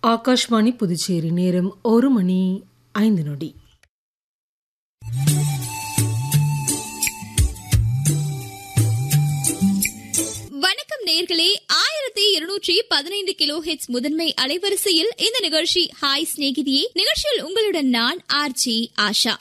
ஆகாஷ்வாணி புதுச்சேரி நேரம் ஒரு மணி ஐந்து நொடி வணக்கம் நேர்களே ஆயிரத்தி இருநூற்றி பதினைந்து கிலோ ஹெட்ஸ் முதன்மை அலைவரிசையில் இந்த நிகழ்ச்சி ஹாய் சிநேகிதியே நிகழ்ச்சியில் உங்களுடன் நான் ஆர்ஜி ஆஷா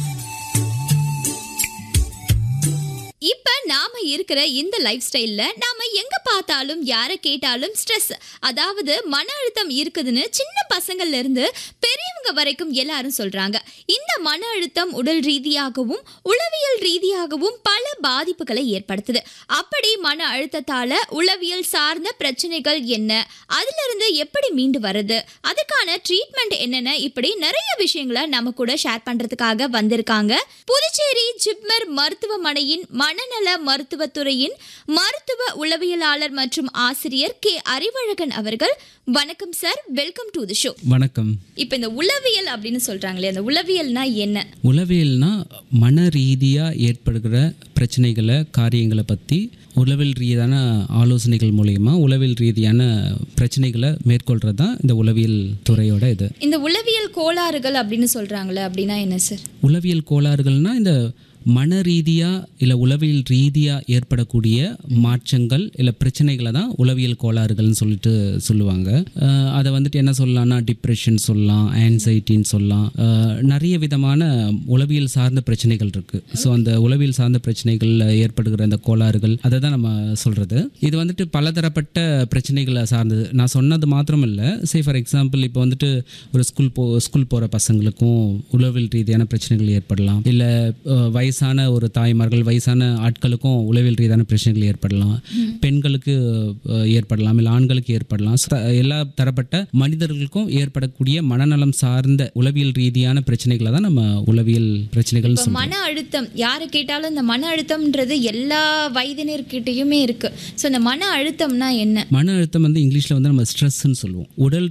இப்ப நாம இருக்கிற இந்த லைஃப் ஸ்டைல்ல நாம எங்க பார்த்தாலும் யாரை கேட்டாலும் ஸ்ட்ரெஸ் அதாவது மன அழுத்தம் இருக்குதுன்னு சின்ன பசங்கள்ல இருந்து பெரியவங்க வரைக்கும் எல்லாரும் சொல்றாங்க இந்த மன அழுத்தம் உடல் ரீதியாகவும் உளவியல் ரீதியாகவும் பல பாதிப்புகளை ஏற்படுத்துது அப்படி மன அழுத்தத்தால உளவியல் சார்ந்த பிரச்சனைகள் என்ன அதுல இருந்து எப்படி மீண்டு வர்றது அதுக்கான ட்ரீட்மெண்ட் என்னென்ன இப்படி நிறைய விஷயங்களை நம்ம கூட ஷேர் பண்றதுக்காக வந்திருக்காங்க புதுச்சேரி ஜிப்மர் மருத்துவமனையின் மனநல மருத்துவத்துறையின் மருத்துவ உளவியலாளர் மற்றும் ஆசிரியர் கே அறிவழகன் அவர்கள் வணக்கம் sir welcome to the show வணக்கம் இப்போ இந்த உளவியல் அப்படின்னு சொல்றாங்களே அந்த உளவியல்னா என்ன உளவியல்னா மன ரீதியாக ஏற்படுகிற பிரச்சனைகளை காரியங்களை பற்றி உளவியல் ரீதியான ஆலோசனைகள் மூலயமா உளவியல் ரீதியான பிரச்சனைகளை மேற்கொள்கிறது தான் இந்த உளவியல் துறையோட இது இந்த உளவியல் கோளாறுகள் அப்படின்னு சொல்றாங்களே அப்படின்னா என்ன சார் உளவியல் கோளாறுகள்னால் இந்த மன ரீதியாக இல்லை உளவியல் ரீதியாக ஏற்படக்கூடிய மாற்றங்கள் இல்லை பிரச்சனைகளை தான் உளவியல் கோளாறுகள்னு சொல்லிட்டு சொல்லுவாங்க அஹ் அதை வந்துட்டு என்ன சொல்லலாம்னா டிப்ரெஷன் சொல்லலாம் ஆன்சைட்டின்னு சொல்லலாம் அஹ் நிறைய விதமான உளவியல் சார்ந்த பிரச்சனைகள் இருக்குது ஸோ அந்த உளவியல் சார்ந்த பிரச்சனைகளில் ஏற்படுகிற அந்த கோளாறுகள் அதை தான் நம்ம சொல்கிறது இது வந்துட்டு பலதரப்பட்ட பிரச்சனைகளை சார்ந்தது நான் சொன்னது மாத்திரம் இல்லை சே ஃபார் எக்ஸாம்பிள் இப்போ வந்துட்டு ஒரு ஸ்கூல் போ ஸ்கூல் போகிற பசங்களுக்கும் உளவியல் ரீதியான பிரச்சனைகள் ஏற்படலாம் இல்லை வயசான ஒரு தாய்மார்கள் வயசான ஆட்களுக்கும் உளவியல் ரீதியான பிரச்சனைகள் ஏற்படலாம் பெண்களுக்கு அஹ், ஏற்படலாம் இல்லை ஆண்களுக்கு ஏற்படலாம் So, எல்லா தரப்பட்ட மனிதர்களுக்கும் ஏற்படக்கூடிய மனநலம் சார்ந்த உளவியல் ரீதியான பிரச்சனைகளை தான் நம்ம உளவியல் பிரச்சனைகள் இப்போ மன அழுத்தம் யாரை கேட்டாலும் இந்த மன அழுத்தம்ன்றது எல்லா வயதினர்கிட்டயுமே இருக்கு ஸோ இந்த மன அழுத்தம்னா என்ன மன அழுத்தம் வந்து இங்கிலீஷில் வந்து நம்ம ஸ்ட்ரெஸ்ன்னு சொல்லுவோம் உடல்